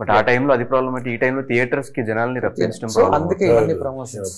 But ఆ టైంలో అది ప్రాబ్లం అంటే ఈ టైంలో థియేటర్స్ కి జనాల్ని రప్పించడం సో problem. అందుకే ఇవన్నీ ప్రమోషన్స్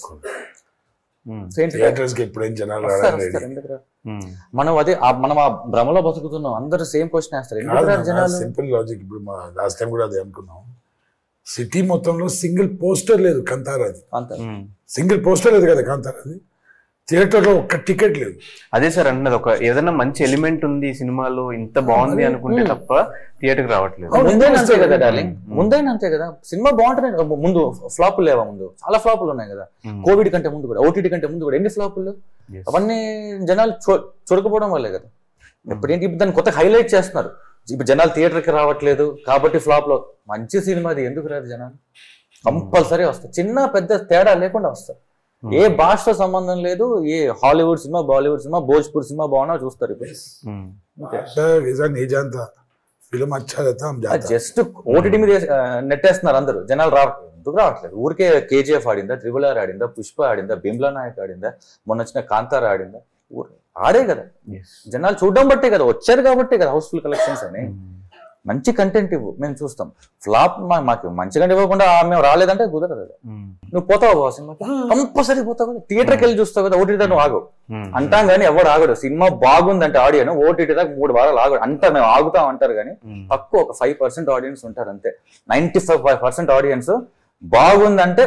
ఉమ్, థియేటర్స్ కి ఎప్పుడేం జనాలు రావడం రెడీ ఉమ్, మనం అదే ఆ- మనం ఆ భ్రమలో బతుకుతున్నాం అందరూ సేమ్ క్వశ్చన్ వేస్తారు ఎందుకు రారు జనాలు సింపుల్ లాజిక్ ఇప్పుడు మా లాస్ట్ టైం కూడా అదే అనుకున్నాం సిటీ మొత్తంలో సింగిల్ పోస్టర్ లేదు కంతారాది అంత ఉమ్. సింగిల్ పోస్టర్ లేదు కదా కాంతారాది థియేటర్ లో ఒక్క టికెట్ లేదు అదే సార్ అంటున్నది ఒక ఏదైనా మంచి ఎలిమెంట్ ఉంది ఈ సినిమాలో ఇంత బాగుంది అనుకుంటే తప్ప థియేటర్ కి రావట్లేదు అవును, ముందైనా అంతే కదా వస్తుంది. డార్లింగ్ ముందైనా అంతే కదా సినిమా బాగుంటుంది ముందు ఫ్లాపులు లేవా ముందు చాలా ఫ్లాపులు ఉన్నాయి కదా ఉమ్. కోవిడ్ కంటే ముందు కూడా ఓటీటీ కంటే ముందు కూడా ఎన్ని ఫ్లాపులు Yes. అవన్నీ జనాలు చొ- చొరకపోవడం వల్లే కదా ఇప్పుడు ఏంటి ఇప్పుడు దాన్ని కొత్త హైలైట్ చేస్తున్నారు ఇప్పుడు జనాలు థియేటర్ కి రావట్లేదు కాబట్టి ఫ్లాప్ లో మంచి సినిమా అది ఎందుకు రాదు జనాలు కంపల్సరీ వస్తాయి చిన్న పెద్ద తేడా లేకుండా వస్తాయి ఏ భాషతో సంబంధం లేదు ఏ Hollywood cinema Bollywood cinema Bhojpur cinema బాగున్నా చూస్తారు ఇప్పుడు ఉమ్, ऐसा नहीं जानता फिल्म अच्छा रहता हम जाता జస్ట్ ఓటీటీ మీద వేసి- ఆ, నెట్టేస్తున్నారు అందరూ జనాలు రావట్లేదు ఎందుకు రావట్లేదు ఊరికే కేజీఎఫ్ ఆడిందా త్రిబుల్ ఆర్ ఆడిందా పుష్ప ఆడిందా బిమ్లా నాయక్ ఆడిందా మొన్న వచ్చిన కాంతార ఆడిందా ఊరు- ఆడే కదా yes. జనాలు చూడడం బట్టే కదా వచ్చారు కాబట్టే కదా హౌస్ఫుల్ కలెక్షన్స్ అని ఉమ్, మంచి కంటెంట్ ఇవ్వు మేము చూస్తాం ఫ్లాప్ మాకు మంచి కంటెంట్ ఇవ్వకుండా ఆ, మేము రాలేదంటే కుదరదు కదా ఉమ్, నువ్వు పోతావు బాబు సినిమాకి కంపల్సరీ పోతావు కదా థియేటర్కి వెళ్ళి చూస్తావు కదా ఓటీటీ నువ్వు ఆగు ఉమ్, అంటాం కానీ ఎవడు ఆగడు సినిమా బాగుందంటే ఆడియన్ ఓటీటీ దాకా మూడు వారాలు ఆగడు అంతా మేము ఆగుతాం అంటారు కానీ ఉమ్, తక్కువ ఒక ఫైవ్ పర్సెంట్ ఆడియన్స్ ఉంటారు అంతే ninety five five percent audience బాగుందంటే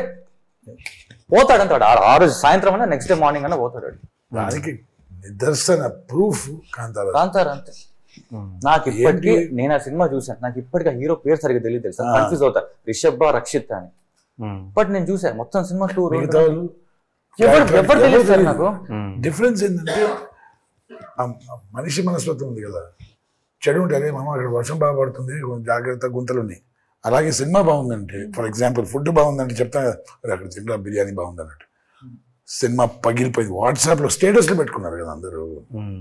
పోతాడు అంటాడు ఆ- ఆ రోజు సాయంత్రం అయినా నెక్స్ట్ డే మార్నింగ్ అయినా పోతాడు వాడు. దానికి నిదర్శన ప్రూఫ్ కాంతారా కాంతారా అంతే ఉమ్, నాకు ఇప్పటికీ ఏంటి? నేను ఆ సినిమా చూసాను నాకు ఇప్పటికీ హీరో పేరు సరిగ్గా తెలియదు తెలుసా ఆ. కన్ఫ్యూజ్ అవుతా రిషబ్ రక్షిత్ అని ఉమ్, బట్ నేను చూసాను మొత్తం సినిమా టూ మిగతా వాళ్ళు ఎవరు ఎవరు తెలియదు సార్ నాకు ఉమ్, డిఫరెన్స్ ఏంటంటే ఆ మనిషి మనస్తత్వం ఉంది కదా చెడు ఉంటుంది మామ అక్కడ వర్షం బాగా పడుతుంది కొంచెం జాగ్రత్త గుంతలు ఉన్నాయి అలాగే సినిమా బాగుందంటే ఫర్ ఎగ్జాంపుల్ ఫుడ్ బాగుందంటే చెప్తా కదా, "అరే అక్కడ తిన్నా బిర్యానీ బాగుంది అన్నట్టు సినిమా పగిలిపోయింది వాట్సాప్ లో స్టేటస్ లో పెట్టుకున్నారు కదా అందరూ ఉమ్,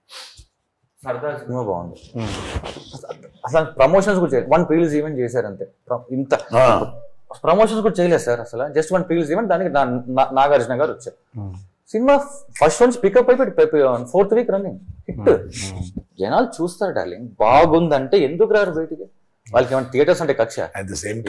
సరదా సినిమా బాగుంది ఉమ్, అసలు ప్రమోషన్స్ కూడా చేయలేదు వన్ ప్రీలీజ్ ఈవెంట్ చేశారు అంతే ప్ర- ఇంత ప్రమోషన్స్ కూడా చేయలేదు సార్ అసలు జస్ట్ వన్ ప్రీలీజ్ ఈవెంట్ దానికి నా- నా- నాగార్జున గారు వచ్చారు ఉమ్, సినిమా ఫస్ట్ నుంచి పికప్ అయిపోయి ఫోర్త్ వీక్ రన్నింగ్ హిట్ ఉమ్. జనాలు చూస్తారు డార్లింగ్ బాగుందంటే ఎందుకు రారు బయటికి వాళ్ళకి ఏమైనా థియేటర్స్ అంటే కక్ష అట్ ద సేమ్